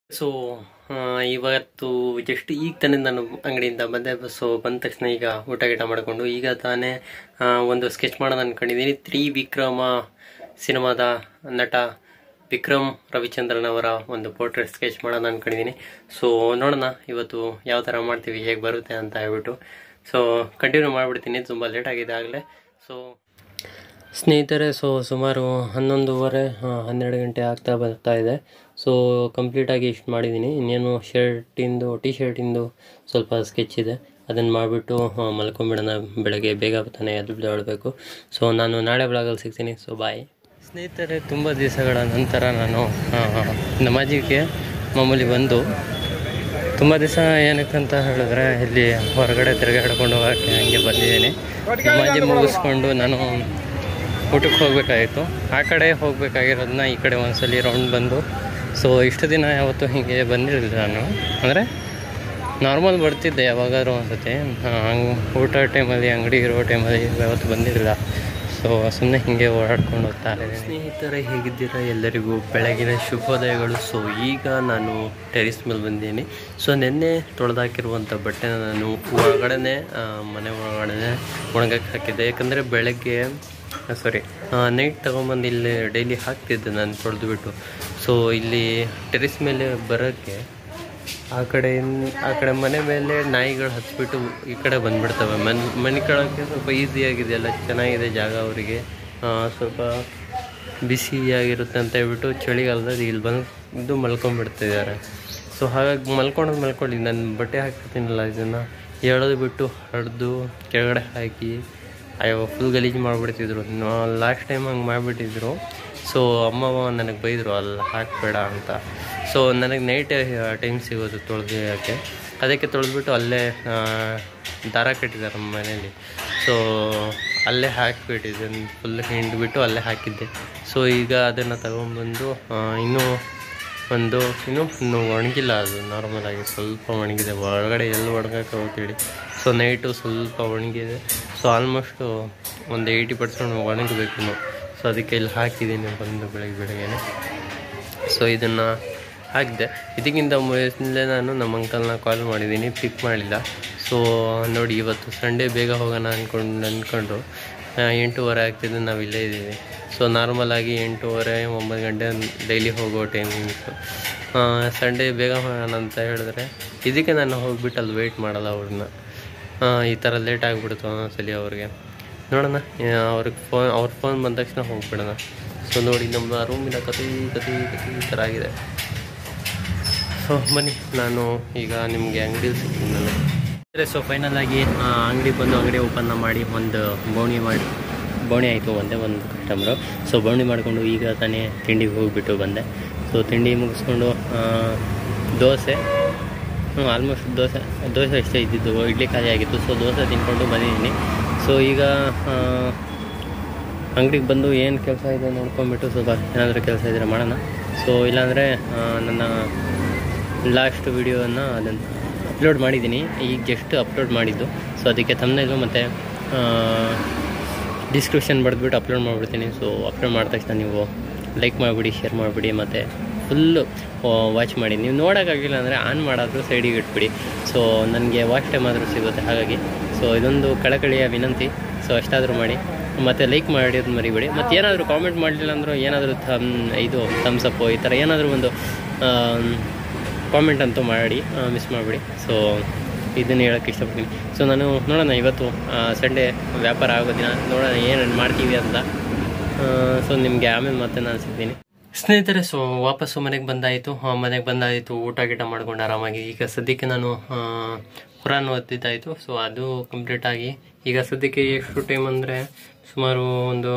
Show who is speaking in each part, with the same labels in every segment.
Speaker 1: so ಇವತ್ತು just ಈಗ ತಾನೇ ನಾನು ಅಂಗಡಿಯಿಂದ ಬಂದೆ ಸೊ ಬಂದ ತಕ್ಷಣ ಈಗ ಊಟ ಗೀಟ ಮಾಡಿಕೊಂಡು ಈಗ ತಾನೇ ಆ, ಒಂದು ಸ್ಕೆಚ್ ಮಾಡೋದು ಅನ್ಕೊಂಡಿದ್ದೀನಿ ತ್ರಿ ವಿಕ್ರಮ ಸಿನಿಮಾದ ನಟ ವಿಕ್ರಮ್ ರವಿಚಂದ್ರನ್ ಅವರ ಒಂದು ಪೋರ್ಟ್ರೇಟ್ ಸ್ಕೆಚ್ ಮಾಡೋಣ ಅನ್ಕೊಂಡಿದ್ದೀನಿ ಸೊ ನೋಡೋಣ ಇವತ್ತು ಯಾವ ಥರ ಮಾಡ್ತೀವಿ ಹೇಗೆ ಬರುತ್ತೆ ಅಂತ ಹೇಳ್ಬಿಟ್ಟು ಸೊ ಕಂಟಿನ್ಯೂ ಮಾಡಿಬಿಡ್ತೀನಿ ತುಂಬ ಲೇಟ್ ಆಗಿದೆ ಆಗಲೇ ಸೊ ಸ್ನೇಹಿತರೆ ಸೊ ಸುಮಾರು ಹನ್ನೊಂದುವರೆ ಆ, ಹನ್ನೆರಡು ಗಂಟೆ ಆಗ್ತಾ ಬರ್ತಾ ಇದೆ ಸೊ ಕಂಪ್ಲೀಟಾಗಿ ಇಷ್ಟು ಮಾಡಿದ್ದೀನಿ ಇನ್ನೇನು ಶರ್ಟಿಂದು ಟಿ ಶರ್ಟಿಂದು ಸ್ವಲ್ಪ ಸ್ಕೆಚ್ ಇದೆ ಅದನ್ನು ಮಾಡಿಬಿಟ್ಟು ಮಲ್ಕೊಂಬಿಡೋಣ ಬೆಳಗ್ಗೆ ಬೇಗ ತಾನೇ ಎದ್ದೇಳಬೇಕು ಸೊ ನಾನು ನಾಳೆ ಬ್ಲಾಗಲ್ಲಿ ಸಿಗ್ತೀನಿ ಸೊ ಬಾಯ್ ಸ್ನೇಹಿತರೆ ತುಂಬ ದಿವಸಗಳ ನಂತರ ನಾನು ಆ, ನಮಾಜಿಗೆ ಮಾಮೂಲಿ ಬಂದು ತುಂಬ ದಿವಸ ಏನಕ್ಕಂತ ಹೇಳಿದ್ರೆ ಇಲ್ಲಿ ಹೊರಗಡೆ ತಿರುಗಾಡ್ಕೊಂಡು ಹೋಗೋಕ್ಕೆ ಹಂಗೆ ಬಂದಿದ್ದೀನಿ ನಮಾಜಿ ಮುಗಿಸ್ಕೊಂಡು ನಾನು ಊಟಕ್ಕೆ ಹೋಗ್ಬೇಕಾಗಿತ್ತು ಆ ಕಡೆ ಹೋಗ್ಬೇಕಾಗಿರೋದನ್ನ ಈ ಕಡೆ ಒಂದ್ಸಲಿ ರೌಂಡ್ ಬಂದು ಸೊ ಇಷ್ಟು ದಿನ ಯಾವತ್ತೂ ಹೀಗೆ ಬಂದಿರಲಿಲ್ಲ ನಾನು ಅಂದರೆ ನಾರ್ಮಲ್ ಬರ್ತಿದ್ದೆ ಯಾವಾಗಾದ್ರೂ ಒಂದ್ಸತಿ ಹಂಗೆ ಊಟ ಟೈಮಲ್ಲಿ ಅಂಗಡಿ ಇರೋ ಟೈಮಲ್ಲಿ ಯಾವತ್ತು ಬಂದಿರಲಿಲ್ಲ ಸೊ ಸುಮ್ಮನೆ ಹೀಗೆ ಓಡಾಡ್ಕೊಂಡು ಹೋಗ್ತಾ ಇದ್ದೀನಿ ಸ್ನೇಹಿತರೆ ಹೇಗಿದ್ದೀರಾ ಎಲ್ಲರಿಗೂ ಬೆಳಗಿನ ಶುಭೋದಯಗಳು ಸೊ ಈಗ ನಾನು ಟೆರಿಸ್ ಮೇಲೆ ಬಂದಿದ್ದೀನಿ ಸೊ ನಿನ್ನೆ ತೊಳೆದಾಕಿರುವಂಥ ಬಟ್ಟೆನ ನಾನು ಒಳಗಡೆನೆ ಆ, ಮನೆ ಒಳಗಡೆ ಒಣಗಕ್ಕೆ ಹಾಕಿದ್ದೆ ಯಾಕಂದರೆ ಬೆಳಗ್ಗೆ ಸಾರಿ ನೈಟ್ ತೊಗೊಂಬಂದು ಇಲ್ಲಿ ಡೈಲಿ ಹಾಕ್ತಿದ್ದೆ ನಾನು ತೊಳೆದ್ಬಿಟ್ಟು ಸೊ ಇಲ್ಲಿ ಟೆರಿಸ್ ಮೇಲೆ ಬರೋಕ್ಕೆ ಆ ಕಡೆ ಆ ಕಡೆ ಮನೆ ಮೇಲೆ ನಾಯಿಗಳು ಹತ್ಬಿಟ್ಟು ಈ ಕಡೆ ಬಂದ್ಬಿಡ್ತವೆ ಮನ್ ಮನೆ ಕಳಕ್ಕೆ ಸ್ವಲ್ಪ ಈಸಿಯಾಗಿದೆ ಎಲ್ಲ ಚೆನ್ನಾಗಿದೆ ಜಾಗ ಅವರಿಗೆ ಸ್ವಲ್ಪ ಬಿಸಿಯಾಗಿರುತ್ತೆ ಅಂತ ಹೇಳ್ಬಿಟ್ಟು ಚಳಿಗಾಲದಲ್ಲಿ ಇಲ್ಲಿ ಬಂದು ಮಲ್ಕೊಂಡ್ಬಿಡ್ತಿದ್ದಾರೆ ಸೊ ಹಾಗಾಗಿ ಮಲ್ಕೊಂಡೋದು ಮಲ್ಕೊಳ್ಳಿ ನಾನು ಬಟ್ಟೆ ಹಾಕ್ತಿದ್ದೀನಲ್ಲ ಇದನ್ನು ಎಳೆದು ಬಿಟ್ಟು ಹರಿದು ಕೆಳಗಡೆ ಹಾಕಿ ಅಯ್ಯೋ ಫುಲ್ ಗಲೀಜು ಮಾಡಿಬಿಡ್ತಿದ್ರು ಲಾಸ್ಟ್ ಟೈಮ್ ಹಂಗೆ ಮಾಡಿಬಿಟ್ಟಿದ್ರು ಸೊ ಅಮ್ಮ ನನಗೆ ಬೈದರು ಅಲ್ಲಿ ಹಾಕಬೇಡ ಅಂತ ಸೊ ನನಗೆ ನೈಟ್ ಟೈಮ್ ಸಿಗೋದು ತೊಳೆಯೋಕ್ಕೆ ಅದಕ್ಕೆ ತೊಳೆದ್ಬಿಟ್ಟು ಅಲ್ಲೇ ಆ, ದಾರ ಕಟ್ಟಿದ್ದಾರೆ ನಮ್ಮ ಮನೇಲಿ ಸೊ ಅಲ್ಲೇ ಹಾಕಿಬಿಟ್ಟಿದ್ದೆ ಫುಲ್ ಹಿಂಡ್ಬಿಟ್ಟು ಅಲ್ಲೇ ಹಾಕಿದ್ದೆ ಸೊ ಈಗ ಅದನ್ನು ತಗೊಂಬಂದು ಆ, ಇನ್ನೂ ಒಂದು ಇನ್ನೂ ಇನ್ನೂ ಒಣಗಿಲ್ಲ ಅದು ನಾರ್ಮಲಾಗಿ ಸ್ವಲ್ಪ ಒಣಗಿದೆ ಒಳಗಡೆ ಎಲ್ಲಿ ಒಣಗಕ್ಕೆ ಹೋಗ್ತೀವಿ ಸೊ ನೈಟು ಸ್ವಲ್ಪ ಒಣಗಿದೆ ಸೊ ಆಲ್ಮೋಸ್ಟು ಒಂದು ಏಯ್ಟಿ ಪರ್ಸೆಂಟ್ ಒಣಗಬೇಕು ಇನ್ನು ಸೊ ಅದಕ್ಕೆ ಇಲ್ಲಿ ಹಾಕಿದ್ದೀನಿ ಬಂದು ಬೆಳಗ್ಗೆ ಬೆಳಗ್ಗೆನೆ ಸೊ ಇದನ್ನು ಹಾಕಿದೆ ಇದಕ್ಕಿಂತ ಮೊದಲೇ ನಾನು ನಮ್ಮ ಅಂಕಲ್ನ ಕಾಲ್ ಮಾಡಿದ್ದೀನಿ ಪಿಕ್ ಮಾಡಲಿಲ್ಲ ಸೊ ನೋಡಿ ಇವತ್ತು ಸಂಡೇ ಬೇಗ ಹೋಗೋಣ ಅಂದ್ಕೊಂಡು ಅಂದ್ಕೊಂಡು ಆ, ಎಂಟೂವರೆ ಆಗ್ತಿದ್ದು ನಾವು ಇಲ್ಲೇ ಇದ್ದೀವಿ ಸೊ ನಾರ್ಮಲಾಗಿ ಎಂಟೂವರೆ ಒಂಬತ್ತು ಗಂಟೆ ಡೈಲಿ ಹೋಗೋ ಟೈಮಿಂಗ್ಸು ಸಂಡೇ ಬೇಗ ಹೋಗೋಣ ಅಂತ ಹೇಳಿದ್ರೆ ಇದಕ್ಕೆ ನಾನು ಹೋಗ್ಬಿಟ್ಟು ಅಲ್ಲಿ ವೆಯ್ಟ್ ಮಾಡಲ್ಲ ಅವ್ರನ್ನ ಆ, ಈ ಥರ ಲೇಟ್ ಆಗಿಬಿಡ್ತು ಒಂದೊಂದ್ಸಲಿ ಅವ್ರಿಗೆ ನೋಡೋಣ ಆ, ಅವ್ರಿಗೆ ಫೋನ್ ಅವ್ರ ಫೋನ್ ಬಂದ ತಕ್ಷಣ ಹೋಗ್ಬಿಡೋಣ ಸೊ ನೋಡಿ ನಮ್ಮ ರೂಮಿನ ಕತೆ ಕತೆ ಕತೆ ಈ ಥರ ಆಗಿದೆ ಸೊ ಬನ್ನಿ ನಾನು ಈಗ ನಿಮಗೆ ಅಂಗಡಿಲಿ ಸಿಗ್ತೀನಿ ನಾನು ಸೊ ಫೈನಲ್ ಆಗಿ ಅಂಗಡಿ ಬಂದು ಅಂಗಡಿ ಓಪನ್ ಮಾಡಿ ಒಂದು ಬೋಣಿ ಮಾಡಿ ಬೋಣಿ ಆಯಿತು ಒಂದೇ ಒಂದು ಕಸ್ಟಮರು ಸೊ ಬೋಣಿ ಮಾಡಿಕೊಂಡು ಈಗ ತಾನೇ ತಿಂಡಿಗೆ ಹೋಗಿಬಿಟ್ಟು ಬಂದೆ ಸೊ ತಿಂಡಿ ಮುಗಿಸ್ಕೊಂಡು ಆ, ದೋಸೆ ಹ್ಞೂ ಆಲ್ಮೋಸ್ಟ್ ದೋಸೆ ದೋಸೆ ಅಷ್ಟೇ ಇದ್ದಿದ್ದು ಇಡ್ಲಿ ಖಾಲಿ ಆಗಿತ್ತು ಸೊ ದೋಸೆ ತಿನ್ಕೊಂಡು ಬಂದಿದ್ದೀನಿ ಸೊ ಈಗ ಅಂಗಡಿಗೆ ಬಂದು ಏನು ಕೆಲಸ ಇದೆ ನೋಡ್ಕೊಂಬಿಟ್ಟು ಸ್ವಲ್ಪ ಏನಾದರೂ ಕೆಲಸ ಇದ್ದರೆ ಮಾಡೋಣ ಸೊ ಇಲ್ಲಾಂದರೆ ಆ, ನನ್ನ ಲಾಸ್ಟ್ ವಿಡಿಯೋನ ಅದನ್ನು ಅಪ್ಲೋಡ್ ಮಾಡಿದ್ದೀನಿ ಈಗ ಜಸ್ಟ್ ಅಪ್ಲೋಡ್ ಮಾಡಿದ್ದು ಸೊ ಅದಕ್ಕೆ ತಮ್ಮನೇಲು ಮತ್ತು ಡಿಸ್ಕ್ರಿಪ್ಷನ್ ಬರೆದ್ಬಿಟ್ಟು ಅಪ್ಲೋಡ್ ಮಾಡಿಬಿಡ್ತೀನಿ ಸೊ ಅಪ್ಲೋಡ್ ಮಾಡಿದ ತಕ್ಷಣ ನೀವು ಲೈಕ್ ಮಾಡಿಬಿಡಿ ಶೇರ್ ಮಾಡಿಬಿಡಿ ಮತ್ತು ಫುಲ್ಲು ವಾಚ್ ಮಾಡಿ ನೀವು ನೋಡೋಕ್ಕಾಗಿಲ್ಲ ಅಂದರೆ ಆನ್ ಮಾಡಾದರೂ ಸೈಡಿಗೆ ಇಟ್ಬಿಡಿ ಸೊ ನನಗೆ ವಾಚ್ ಟೈಮ್ ಆದರೂ ಸಿಗುತ್ತೆ ಹಾಗಾಗಿ ಸೊ ಇದೊಂದು ಕಳಕಳಿಯ ವಿನಂತಿ ಸೊ ಅಷ್ಟಾದರೂ ಮಾಡಿ ಮತ್ತು ಲೈಕ್ ಮಾಡೋದು ಮರಿಬೇಡಿ ಮತ್ತು ಏನಾದರೂ ಕಾಮೆಂಟ್ ಮಾಡಲಿಲ್ಲ ಅಂದರೂ ಏನಾದರೂ ಥಮ್ ಇದು ಥಮ್ಸಪ್ಪು ಈ ಥರ ಏನಾದರೂ ಒಂದು ಕಾಮೆಂಟ್ ಅಂತೂ ಮಾಡಿ ಮಿಸ್ ಮಾಡಿಬಿಡಿ ಸೊ ಇದನ್ನು ಹೇಳೋಕ್ಕೆ ಇಷ್ಟಪಡ್ತೀನಿ ಸೊ ನಾನು ನೋಡೋಣ ಇವತ್ತು ಸಂಡೇ ವ್ಯಾಪಾರ ಆಗೋ ದಿನ ನೋಡೋಣ ಏನು ಮಾಡ್ತೀವಿ ಅಂತ ಸೊ ನಿಮಗೆ ಆಮೇಲೆ ಮತ್ತೆ ನಾನು ಸಿಗ್ತೀನಿ ಸ್ನೇಹಿತರೆ ಸೊ ವಾಪಸ್ಸು ಮನೆಗೆ ಬಂದಾಯಿತು ಮನೆಗೆ ಬಂದಾಯಿತು ಊಟ ಗೀಟ ಮಾಡ್ಕೊಂಡು ಆರಾಮಾಗಿ ಈಗ ಸದ್ಯಕ್ಕೆ ನಾನು ಆ, ಕುರಾನ್ ಓದಿದ್ದಾಯಿತು ಸೊ ಅದು ಕಂಪ್ಲೀಟ್ ಆಗಿ ಈಗ ಸದ್ಯಕ್ಕೆ ಎಷ್ಟು ಟೈಮ್ ಅಂದರೆ ಸುಮಾರು ಒಂದು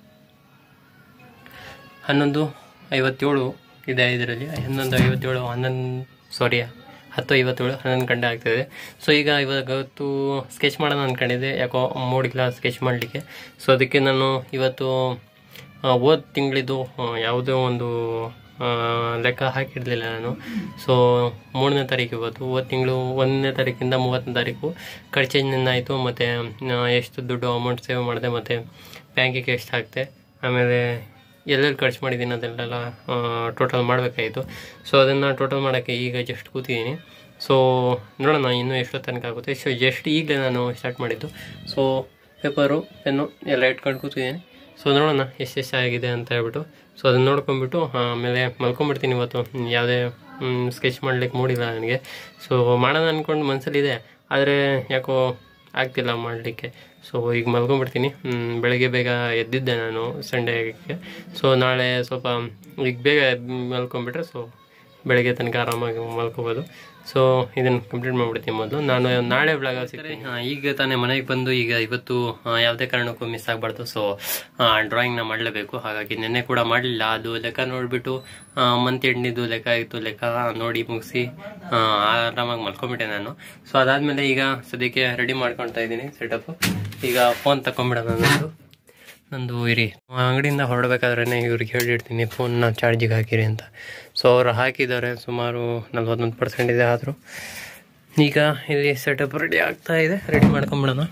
Speaker 1: ಹನ್ನೊಂದು ಐವತ್ತೇಳು ಇದೆ ಇದರಲ್ಲಿ ಹನ್ನೊಂದು ಐವತ್ತೇಳು ಹನ್ನೊಂದು ಸಾರಿ ಹತ್ತು ಐವತ್ತೇಳು ಹನ್ನೊಂದು ಗಂಟೆ ಆಗ್ತದೆ ಸೊ ಈಗ ಇವತ್ತು ಸ್ಕೆಚ್ ಮಾಡೋಣ ಅಂದ್ಕೊಂಡಿದ್ದೆ ಯಾಕೋ ಮೂಡಿಲ್ಲ ಸ್ಕೆಚ್ ಮಾಡಲಿಕ್ಕೆ ಸೊ ಅದಕ್ಕೆ ನಾನು ಇವತ್ತು ಹೋದ ತಿಂಗಳಿದ್ದು ಯಾವುದೋ ಒಂದು ಆ, ಲೆಕ್ಕ ಹಾಕಿರಲಿಲ್ಲ ನಾನು ಸೊ ಮೂರನೇ ತಾರೀಕು ಇವತ್ತು ಹೋದ ತಿಂಗಳು ಒಂದನೇ ತಾರೀಕಿಂದ ಮೂವತ್ತನೇ ತಾರೀಕು ಖರ್ಚೇಜ್ ಆಯಿತು ಮತ್ತು ಎಷ್ಟು ದುಡ್ಡು ಅಮೌಂಟ್ ಸೇವ್ ಮಾಡಿದೆ ಮತ್ತು ಬ್ಯಾಂಕಿಗೆ ಎಷ್ಟು ಹಾಕ್ತೆ ಆಮೇಲೆ ಎಲ್ಲೆಲ್ಲಿ ಖರ್ಚು ಮಾಡಿದ್ದೀನಿ ಅದನ್ನೆಲ್ಲ ಟೋಟಲ್ ಮಾಡಬೇಕಾಯಿತು ಸೊ ಅದನ್ನು ಟೋಟಲ್ ಮಾಡೋಕ್ಕೆ ಈಗ ಜಸ್ಟ್ ಕೂತಿದ್ದೀನಿ ಸೊ ನೋಡೋಣ ಇನ್ನೂ ಎಷ್ಟು ತನಕ ಆಗುತ್ತೆ ಸೊ ಜಸ್ಟ್ ಈಗಲೇ ನಾನು ಸ್ಟಾರ್ಟ್ ಮಾಡಿದ್ದು ಸೊ ಪೇಪರು ಪೆನ್ನು ಎಲ್ಲ ಇಟ್ಕೊಂಡು ಕೂತಿದ್ದೀನಿ ಸೊ ನೋಡೋಣ ಎಷ್ಟೆಷ್ಟು ಆಗಿದೆ ಅಂತ ಹೇಳ್ಬಿಟ್ಟು ಸೊ ಅದನ್ನ ನೋಡ್ಕೊಂಡ್ಬಿಟ್ಟು ಆಮೇಲೆ ಮಲ್ಕೊಂಡ್ಬಿಡ್ತೀನಿ ಇವತ್ತು ಹ್ಮ್, ಯಾವುದೇ ಸ್ಕೆಚ್ ಮಾಡ್ಲಿಕ್ಕೆ ಮೂಡಿಲ್ಲ ನನಗೆ ಸೊ ಮಾಡೋಣ ಅಂದ್ಕೊಂಡು ಮನಸ್ಸಲ್ಲಿದೆ ಆದರೆ ಯಾಕೋ ಆಗ್ತಿಲ್ಲ ಮಾಡಲಿಕ್ಕೆ ಸೊ ಈಗ ಮಲ್ಕೊಂಡ್ಬಿಡ್ತೀನಿ ಹ್ಮ್, ಬೆಳಗ್ಗೆ ಬೇಗ ಎದ್ದಿದ್ದೆ ನಾನು ಸಂಡೇಗೆ ಸೊ ನಾಳೆ ಸ್ವಲ್ಪ ಈಗ ಬೇಗ ಮಲ್ಕೊಂಡ್ಬಿಟ್ರೆ ಸೊ ಬೆಳಗ್ಗೆ ತನಕ ಆರಾಮಾಗಿ ಮಲ್ಕೋಬೋದು ಸೊ ಇದನ್ನು ಕಂಪ್ಲೀಟ್ ಮಾಡ್ಬಿಡ್ತೀನಿ ಮೊದಲು ನಾನು ನಾಳೆ ಬ್ಲಾಗ್ ಸಿಗ್ತೀನಿ ಈಗ ತಾನೇ ಮನೆಗೆ ಬಂದು ಈಗ ಇವತ್ತು ಆ, ಯಾವುದೇ ಕಾರಣಕ್ಕೂ ಮಿಸ್ ಆಗಬಾರ್ದು ಸೊ ಡ್ರಾಯಿಂಗ್ನ ಮಾಡಲೇಬೇಕು ಹಾಗಾಗಿ ನಿನ್ನೆ ಕೂಡ ಮಾಡಲಿಲ್ಲ ಅದು ಲೆಕ್ಕ ನೋಡಿಬಿಟ್ಟು ಮಂತ್ ಎಂಡ್ನಿದ್ದು ಲೆಕ್ಕ ಇತ್ತು ಲೆಕ್ಕ ನೋಡಿ ಮುಗಿಸಿ ಆರಾಮಾಗಿ ಮಲ್ಕೊಂಬಿಟ್ಟೆ ನಾನು ಸೊ ಅದಾದಮೇಲೆ ಈಗ ಸದ್ಯಕ್ಕೆ ರೆಡಿ ಮಾಡ್ಕೊಳ್ತಾ ಇದ್ದೀನಿ ಸೆಟಪ್ ಈಗ ಫೋನ್ ತಗೊಂಬಿಡೋಣ ನಂದು ನಂದು ಇರಿ ಅಂಗಡಿಯಿಂದ ಹೊರಡಬೇಕಾದ್ರೆ ಇವ್ರಿಗೆ ಹೇಳಿರ್ತೀನಿ ಫೋನ್ನ ಚಾರ್ಜಿಗೆ ಹಾಕಿರಿ ಅಂತ ಸೊ ಅವ್ರು ಹಾಕಿದ್ದಾರೆ ಸುಮಾರು ನಲ್ವತ್ತೊಂದು ಪರ್ಸೆಂಟ್ ಇದೆ ಆದರೂ ಈಗ ಇಲ್ಲಿ ಸೆಟಪ್ ರೆಡಿ ಆಗ್ತಾ ಇದೆ ರೆಡಿ ಮಾಡ್ಕೊಂಬಿಡೋಣ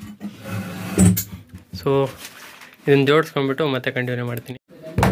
Speaker 1: ಸೊ ಇದನ್ನು ಜೋಡಿಸ್ಕೊಂಡ್ಬಿಟ್ಟು ಮತ್ತೆ ಕಂಟಿನ್ಯೂ ಮಾಡ್ತೀನಿ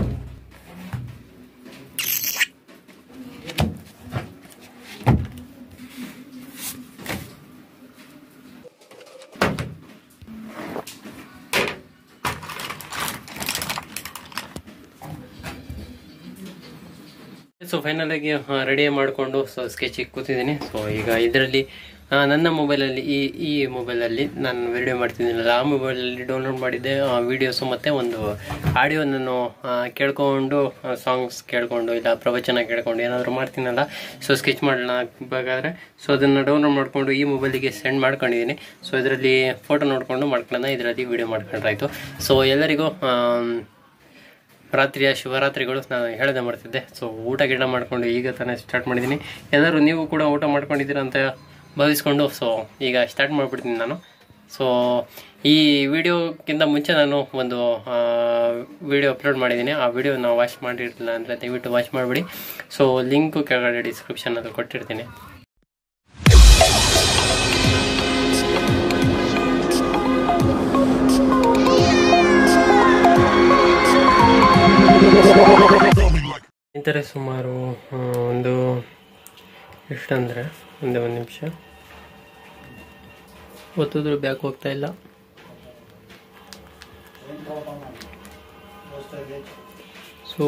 Speaker 1: ಸೊ ಫೈನಲ್ ಆಗಿ ರೆಡಿ ಮಾಡಿಕೊಂಡು ಸೊ ಸ್ಕೆಚಿಗೆ ಕೂತಿದ್ದೀನಿ ಸೊ ಈಗ ಇದರಲ್ಲಿ ನನ್ನ ಮೊಬೈಲಲ್ಲಿ ಈ ಈ ಮೊಬೈಲಲ್ಲಿ ನಾನು ವಿಡಿಯೋ ಮಾಡ್ತಿದ್ದೀನಲ್ಲ ಆ ಮೊಬೈಲಲ್ಲಿ ಡೌನ್ಲೋಡ್ ಮಾಡಿದ್ದೆ ವಿಡಿಯೋಸು ಮತ್ತು ಒಂದು ಆಡಿಯೋ ನಾನು ಆ, ಕೇಳ್ಕೊಂಡು ಸಾಂಗ್ಸ್ ಕೇಳ್ಕೊಂಡು ಇಲ್ಲ ಪ್ರವಚನ ಕೇಳ್ಕೊಂಡು ಏನಾದರೂ ಮಾಡ್ತೀನಲ್ಲ ಸೊ ಸ್ಕೆಚ್ ಮಾಡೋಣ ಬೇಕಾದ್ರೆ ಸೊ ಅದನ್ನು ಡೌನ್ಲೋಡ್ ಮಾಡಿಕೊಂಡು ಈ ಮೊಬೈಲಿಗೆ ಸೆಂಡ್ ಮಾಡ್ಕೊಂಡಿದ್ದೀನಿ ಸೊ ಇದರಲ್ಲಿ ಫೋಟೋ ನೋಡಿಕೊಂಡು ಮಾಡ್ಕೊಳ್ಳೋಣ ಇದರಲ್ಲಿ ವಿಡಿಯೋ ಮಾಡ್ಕೊಂಡ್ರಾಯ್ತು ಸೊ ಎಲ್ಲರಿಗೂ ಆಮ್, ರಾತ್ರಿಯ ಶಿವರಾತ್ರಿಗಳು ನಾನು ಹೇಳದೆ ಮಾಡ್ತಿದ್ದೆ ಸೊ ಊಟ ಗಿಡ ಮಾಡ್ಕೊಂಡು ಈಗ ತಾನೇ ಸ್ಟಾರ್ಟ್ ಮಾಡಿದ್ದೀನಿ ಎಲ್ಲರೂ ನೀವು ಕೂಡ ಊಟ ಮಾಡ್ಕೊಂಡಿದ್ದೀರಾ ಅಂತ ಭಾವಿಸ್ಕೊಂಡು ಸೊ ಈಗ ಸ್ಟಾರ್ಟ್ ಮಾಡಿಬಿಡ್ತೀನಿ ನಾನು ಸೊ ಈ ವಿಡಿಯೋಕ್ಕಿಂತ ಮುಂಚೆ ನಾನು ಒಂದು ವಿಡಿಯೋ ಅಪ್ಲೋಡ್ ಮಾಡಿದ್ದೀನಿ ಆ ವಿಡಿಯೋನ ವಾಚ್ ಮಾಡಿರಲಿಲ್ಲ ಅಂದರೆ ದಯವಿಟ್ಟು ವಾಚ್ ಮಾಡಿಬಿಡಿ ಸೊ ಲಿಂಕು ಕೆಳಗಡೆ ಡಿಸ್ಕ್ರಿಪ್ಷನಲ್ಲಿ ಕೊಟ್ಟಿರ್ತೀನಿ ಇಂಥರ ಸುಮಾರು ಆ, ಒಂದು ಎಷ್ಟಂದರೆ ಒಂದೇ ಒಂದು ನಿಮಿಷ ಒತ್ತಿದ್ರು ಬ್ಯಾಕ್ ಹೋಗ್ತಾ ಇಲ್ಲ ಸೊ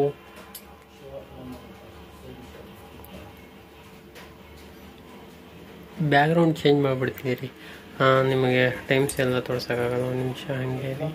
Speaker 1: ಬ್ಯಾಕ್ಗ್ರೌಂಡ್ ಚೇಂಜ್ ಮಾಡಿಬಿಡ್ತೀನಿ ರೀ ನಿಮಗೆ ಟೈಮ್ಸ್ ಎಲ್ಲ ತೋರ್ಸೋಕ್ಕಾಗಲ್ಲ ಒಂದು ನಿಮಿಷ ಹಂಗೆ ರೀ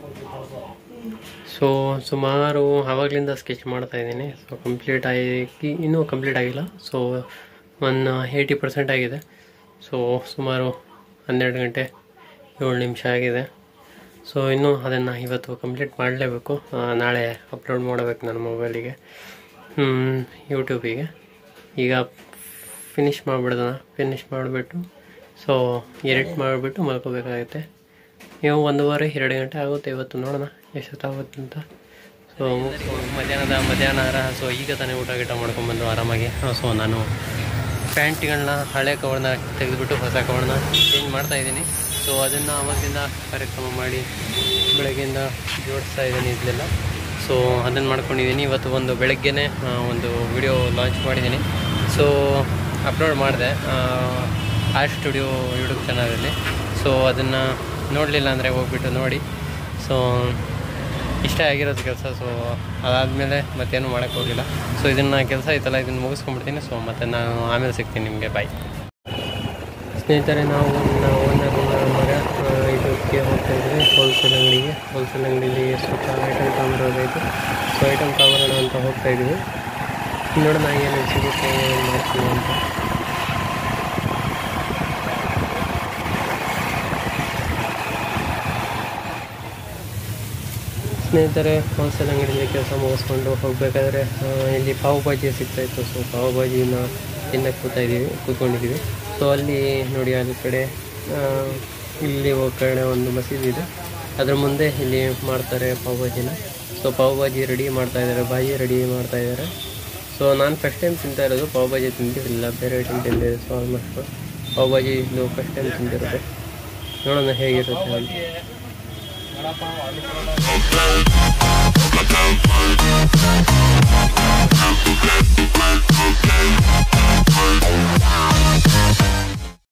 Speaker 1: ಸೊ ಸುಮಾರು ಆವಾಗಲಿಂದ ಸ್ಕೆಚ್ ಮಾಡ್ತಾ ಇದ್ದೀನಿ ಸೊ ಕಂಪ್ಲೀಟ್ ಆಗಿ ಇನ್ನೂ ಕಂಪ್ಲೀಟ್ ಆಗಿಲ್ಲ ಸೊ ಒನ್ ಏಯ್ಟಿ ಪರ್ಸೆಂಟ್ ಆಗಿದೆ ಸೊ ಸುಮಾರು ಹನ್ನೆರಡು ಗಂಟೆ ಏಳು ನಿಮಿಷ ಆಗಿದೆ ಸೊ ಇನ್ನೂ ಅದನ್ನು ಇವತ್ತು ಕಂಪ್ಲೀಟ್ ಮಾಡಲೇಬೇಕು ನಾಳೆ ಅಪ್ಲೋಡ್ ಮಾಡಬೇಕು ನನ್ನ ಮೊಬೈಲಿಗೆ ಯೂಟ್ಯೂಬಿಗೆ ಈಗ ಫಿನಿಷ್ ಮಾಡಿಬಿಡೋಣ ಫಿನಿಷ್ ಮಾಡಿಬಿಟ್ಟು ಸೊ ಎಡಿಟ್ ಮಾಡಿಬಿಟ್ಟು ಮಲ್ಕೋಬೇಕಾಗುತ್ತೆ ನೀವು ಒಂದೂವರೆ ಎರಡು ಗಂಟೆ ಆಗುತ್ತೆ ಇವತ್ತು ನೋಡೋಣ ಎಷ್ಟೊತ್ತಾಗುತ್ತೆ ಅಂತ ಸೊ ಮಧ್ಯಾಹ್ನದ ಮಧ್ಯಾಹ್ನ ಆಹಾರ ಸೊ ಈಗ ತಾನೇ ಊಟ ಗೀಟ ಮಾಡ್ಕೊಂಬಂದು ಆರಾಮಾಗಿ ಸೊ ನಾನು ಪ್ಯಾಂಟ್ಗಳನ್ನ ಹಳೆ ಕವರ್ನ ತೆಗೆದುಬಿಟ್ಟು ಹೊಸ ಕವರ್ನ ಚೇಂಜ್ ಮಾಡ್ತಾ ಇದ್ದೀನಿ ಸೊ ಅದನ್ನು ಆವಾಗಿಂದ ಕಾರ್ಯಕ್ರಮ ಮಾಡಿ ಬೆಳಗ್ಗೆಯಿಂದ ಜೋಡಿಸ್ತಾ ಇದ್ದೀನಿ ಇದೆಲ್ಲ ಸೊ ಅದನ್ನು ಮಾಡ್ಕೊಂಡಿದ್ದೀನಿ ಇವತ್ತು ಒಂದು ಬೆಳಗ್ಗೆನೇ ಆ, ಒಂದು ವಿಡಿಯೋ ಲಾಂಚ್ ಮಾಡಿದ್ದೀನಿ ಸೊ ಅಪ್ಲೋಡ್ ಮಾಡಿದೆ ಆರ್ ಸ್ಟುಡಿಯೋ ಯೂಟ್ಯೂಬ್ ಚಾನಲಲ್ಲಿ ಸೊ ಅದನ್ನು ನೋಡಲಿಲ್ಲ ಅಂದರೆ ಹೋಗ್ಬಿಟ್ಟು ನೋಡಿ ಸೊ ಇಷ್ಟ ಆಗಿರೋದು ಕೆಲಸ ಸೊ ಅದಾದಮೇಲೆ ಮತ್ತೇನು ಮಾಡೋಕ್ಕೆ ಹೋಗಿಲ್ಲ ಸೊ ಇದನ್ನು ಕೆಲಸ ಐತಲ್ಲ ಇದನ್ನು ಮುಗಿಸ್ಕೊಂಡ್ಬಿಡ್ತೀನಿ ಸೊ ಮತ್ತೆ ನಾನು ಆಮೇಲೆ ಸಿಗ್ತೀನಿ ನಿಮಗೆ ಬಾಯ್ ಸ್ನೇಹಿತರೆ ನಾವು ನಾವು ಓನರ್ ಮಗ ಆ, ಇದಕ್ಕೆ ಹೋಗ್ತಾ ಇದ್ವಿ ಹೋಲ್ಸೇಲ್ ಅಂಗಡಿಗೆ ಹೋಲ್ಸೇಲ್ ಅಂಗಡಿಲಿ ಸ್ವಲ್ಪ ಐಟಮ್ ತೊಗೊಂಡಿರೋದೈತೆ ಸೊ ಐಟಮ್ ತೊಗೊಳೋಣ ಅಂತ ಹೋಗ್ತಾ ಇದ್ವಿ ನೋಡೋಣ ಏನೇನು ಸಿಗುತ್ತೆ ಏನೇನು ಮಾಡ್ತೀವಿ ಅಂತ ಸ್ನೇಹಿತರೆ ಹೋಲ್ಸೇಲ್ ಅಂಗಡಿಯಲ್ಲಿ ಕೆಲಸ ಮುಗಿಸ್ಕೊಂಡು ಹೋಗಬೇಕಾದ್ರೆ ಇಲ್ಲಿ ಪಾವ್ ಭಾಜಿ ಸಿಗ್ತಾಯಿತ್ತು ಸೊ ಪಾವ್ ಭಾಜಿನ ತಿನ್ನಕ್ಕೆ ಕೂತಾ ಇದ್ದೀವಿ ಕೂತ್ಕೊಂಡಿದ್ದೀವಿ ಸೊ ಅಲ್ಲಿ ನೋಡಿ ಅಲ್ಲಿ ಕಡೆ ಆ, ಇಲ್ಲಿ ಹೋಗೋ ಕಡೆ ಒಂದು ಮಸೀದಿ ಇದೆ ಅದ್ರ ಮುಂದೆ ಇಲ್ಲಿ ಮಾಡ್ತಾರೆ ಪಾವ್ ಭಾಜಿನ ಸೊ ಪಾವ್ ಭಾಜಿ ರೆಡಿ ಮಾಡ್ತಾ ಇದ್ದಾರೆ ಭಾಜಿ ರೆಡಿ ಮಾಡ್ತಾ ಇದ್ದಾರೆ ಸೊ ನಾನು ಫಸ್ಟ್ ಟೈಮ್ ತಿಂತಾ ಇರೋದು ಪಾವ್ ಭಾಜಿ ತಿಂದಿರಲಿಲ್ಲ ಬೇರೆ ಐಟಮ್ ತಿಂದಿದೆ ಸೊ ಆಲ್ಮೋಸ್ಟ್ ಪಾವ್ ಭಾಜಿ ಇದು ಫಸ್ಟ್ ಟೈಮ್ ತಿಂದಿರೋದು ನೋಡೋಣ ಹೇಗಿರುತ್ತೆ ಅಂತ
Speaker 2: Thank